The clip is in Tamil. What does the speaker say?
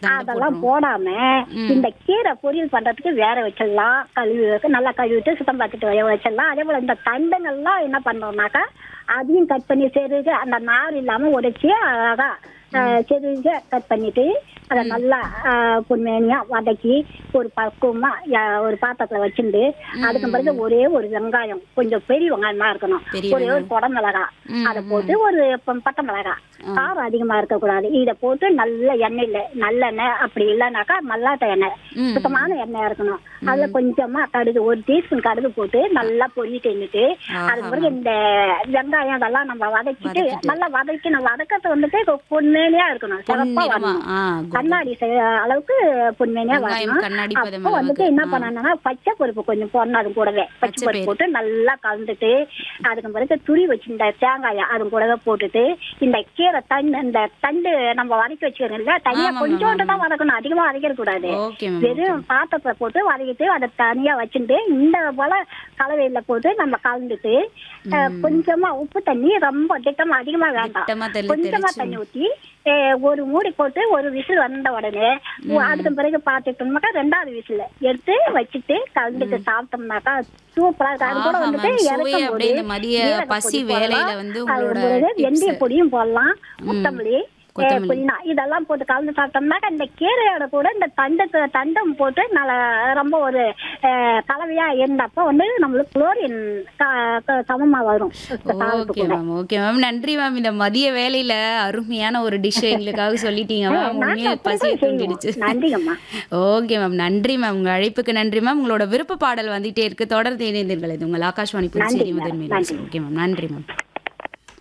தண்டை அதெல்லாம் போட்டுருவோம். போடாம இந்த கீரை பொரியல் பண்றதுக்கு வேற வச்சிடலாம் கழுவி வைக்க- நல்லா கழுவிட்டு சுத்தம் பார்த்துட்டு வை- வச்சிடலாம் அதே போல இந்த தண்டுங்கள்லாம் என்ன பண்ணோம்னாக்கா அதையும் கட் பண்ணி செருகு அந்த நார் இல்லாம உடைச்சி அழகா செருக கட் பண்ணிட்டு அதை நல்லா ஆஹ், பொன்மேனியா வதக்கி ஒரு பக்குவமா யா- ஒரு பாத்திரத்துல வச்சுட்டு அதுக்கு பிறகு ஒரே ஒரு வெங்காயம் கொஞ்சம் பெரிய வெங்காயமா இருக்கணும் பெரிய ஒரே ஒரு குடம் மிளகா ம், அதை போட்டு ஒரு ப- பட்டை மிளகா காரம் அதிகமா இருக்கக்கூடாது இதை போட்டு நல்ல எண்ணெயில நல்லெண்ணெய் அப்படி இல்லைனாக்கா மல்லாட்ட எண்ணெய் ம். சுத்தமான எண்ணெய் இருக்கணும் அதுல கொஞ்சமா கடுகு ஒரு டீஸ்பூன் கடுகு போட்டு நல்லா பொரியிட்டு நின்னுட்டு அதுக்கு பிறகு இந்த வெங்காயம் அதெல்லாம் நம்ம வதக்கிட்டு நல்லா வதக்கி வதக்கிறது வந்துட்டு பொன்மேனியா இருக்கணும் சிறப்பா பொன்னிறமா வரணும் ஆ good. கண்ணாடி செய்ய அளவுக்கு பொன்மேனியா வெங்காயம் வரணும் கண்ணாடி பதம் அப்போ வந்துட்டு அளவுக்கு. என்ன ஆ. பண்ணணும்னா பச்சை பருப்பு கொஞ்சம் போடணும் அது கூடவே பச்சை பச்சை பருப்பு போட்டு நல்லா கலந்துட்டு அதுக்கு பிறகு துரி வச்சிருந்த தேங்காயை அது கூடவே போட்டுட்டு இந்த கீரை தண்டு இந்த தண்டு நம்ம வதக்கி வச்சுக்கிறோம் இல்ல தனியா ஆமாம், கொஞ்சோண்டு தான் வதக்கணும் அதிகமா வதக்கிட கூடாது ஓகே மேம் வெறும் பாத்திரத்தை போட்டு வதக்கிட்டு அதை தனியா வச்சுட்டு இந்த போல கலவையில போட்டு நம்ம கலந்துட்டு அஹ், கொஞ்சமா உப்பு தண்ணி ரொம்ப திட்டமா அதிகமா வேண்டாம் திட்டமா தெளி கொஞ்சமா தெளிச்சு. தண்ணி ஊத்தி அஹ், ஒரு மூடி போட்டு ஒரு விசில் வந்த உடனே உ- அதுக்கு பிறகு பார்த்துட்டோம்னாக்கா ரெண்டாவது விசில் எடுத்து வச்சுட்டு கலந்துட்டு சாப்பிட்டோம்னாக்கா சூப்பரா இருக்கு அது கூட ஆஹா, வந்துட்டு ma'am. சுவையே இறக்கும் அப்படியே போது இந்த மதிய ஜீரக பசி பொடி வேலையில போடலாம். வந்து அது உங்களோட பிறகு tips. வெந்தய பொடியும் போடலாம் கொத்தமல்லி கொத்தமல்லி. புதினா இதெல்லாம் போட்டு கலந்து சாப்பிட்டோம்னாக்கா இந்த கீரையோட கூட இந்த தண்டு தண்டம் போட்டு நல்ல ரொம்ப ஒரு அஹ், கலவையா இருந்தப்ப வந்து நம்மளுக்கு குளோரின் சமமா வரும் சாதத்துக்கு ஓகே கூட. மேம் ஓகே மேம் நன்றி மேம் இந்த மதிய வேலையில அருமையான ஒரு டிஷ் எங்களுக்காக சொல்லிட்டீங்க மேம் நாங்க உண்மையா அப்படிதான் பசியை செய்வோம். தூண்டிடுச்சு நன்றிங்கம்மா ஓகே மேம் நன்றி மேம் உங்க அழைப்புக்கு நன்றி மேம் உங்களோட விருப்ப பாடல் வந்துட்டே இருக்கு தொடர்ந்து இணைந்தீர்கள் இது உங்கள் ஆகாஷ்வாணி புதுச்சேரி நன்றி, முதன்மை நன்றி. ஓகே மேம் நன்றி மேம்